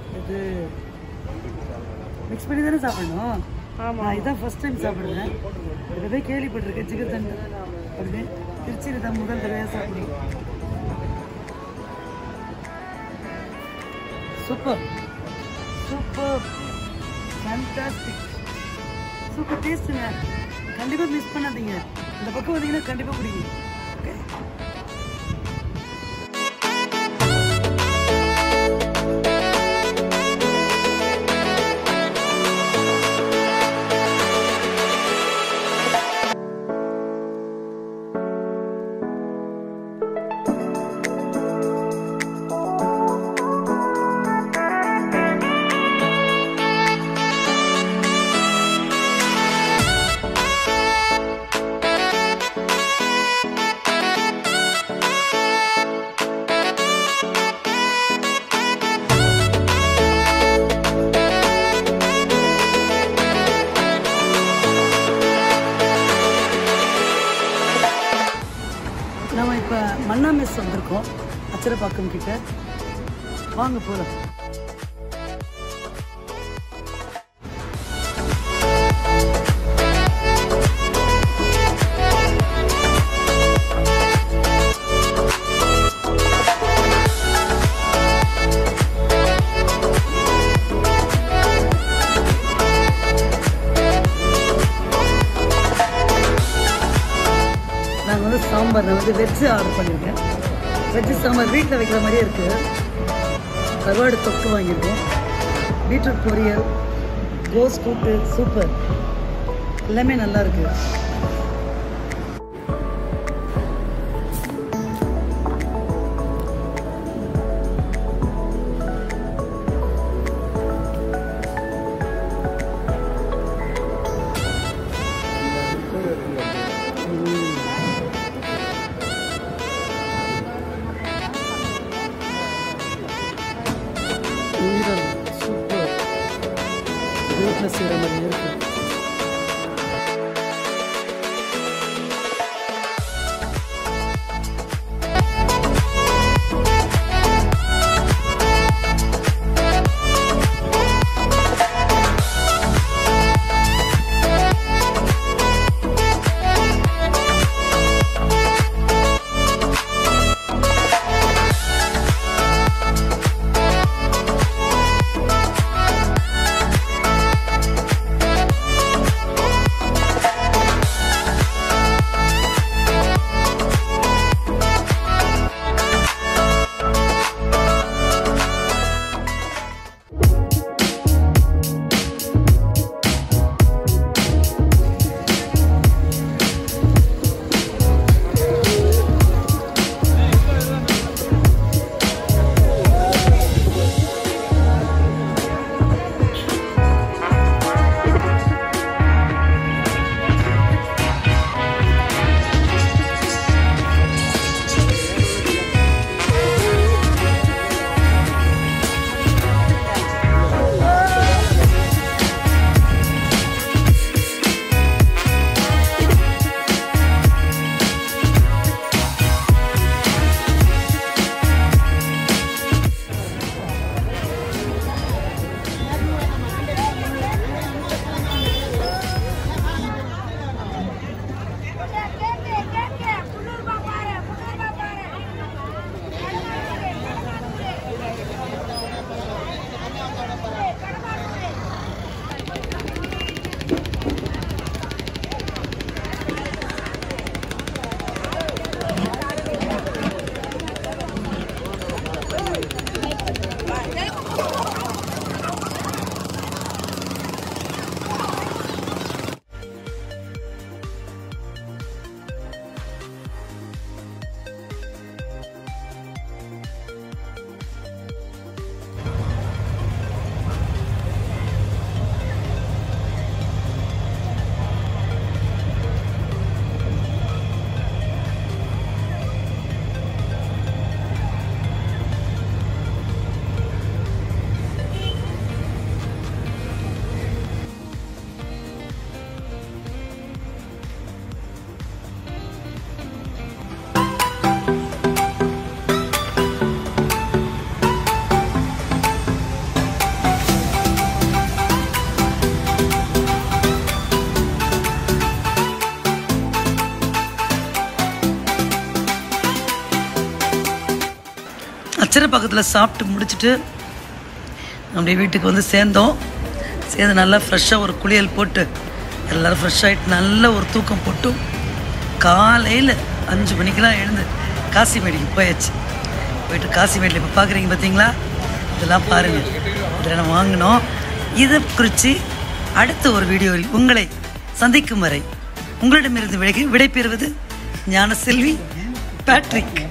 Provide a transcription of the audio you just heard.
இது மிக்ஸ் பண்ணி தானே சாப்பிடணும் ஆமா நான் இதான் ஃபர்ஸ்ட் டைம் சாப்பிடுறேன் இதுவே கேள்விப்பட்டிருக்கேன் சிக்கன் தண்டு அப்படின்னு திருச்சியில் தான் முதல் தடவையாக சாப்பிடுறேன் சூப்பர் சூப்பர் ஃபேண்டாஸ்டிக் சூப்பர் டேஸ்ட்டுங்க கண்டிப்பாக மிஸ் பண்ணாதீங்க இந்த பக்கம் வந்தீங்கன்னா கண்டிப்பாக குடிங்க ஓகே நம்ம இப்போ மன்னா மெஸ் வந்திருக்கோம் அச்சரப்பாக்கம் கிட்ட வாங்க போகலாம் நாங்கள் வந்து சாம்பார் நான் வந்து வெஜ்ஜு ஆர்டர் பண்ணியிருக்கேன் வெஜ்ஜு சாம்பார் வீட்டில் வைக்கிற மாதிரியே இருக்குது கருவாடு தொக்கு வாங்கியிருக்கோம் பீட்ரூட் பொரியல் கோஸ் கூட்டு சூப்பர் எல்லாமே நல்லா இருக்கு ஈரல் சூப்பர் வீட்டில் செய்கிற மாதிரி இருக்கு அச்சரப்பாக்கத்தில் சாப்பிட்டு முடிச்சுட்டு அப்படியே வீட்டுக்கு வந்து சேர்ந்தோம் சேர்ந்து நல்லா ஃப்ரெஷ்ஷாக ஒரு குளியல் போட்டு எல்லோரும் ஃப்ரெஷ் ஆகிட்டு நல்ல ஒரு தூக்கம் போட்டு காலையில் அஞ்சு மணிக்கெலாம் எழுந்து காசிமேடுக்கு போயாச்சு போயிட்டு காசிமேடில் இப்போ பார்க்குறீங்க பார்த்தீங்களா இதெல்லாம் பாருங்கள் இதில் நம்ம வாங்கினோம் இதை குறித்து அடுத்த ஒரு வீடியோவில் உங்களை சந்திக்கும் வரை உங்களிடமிருந்து விடை விடைபெறுவது ஞானசெல்வி பேட்ரிக்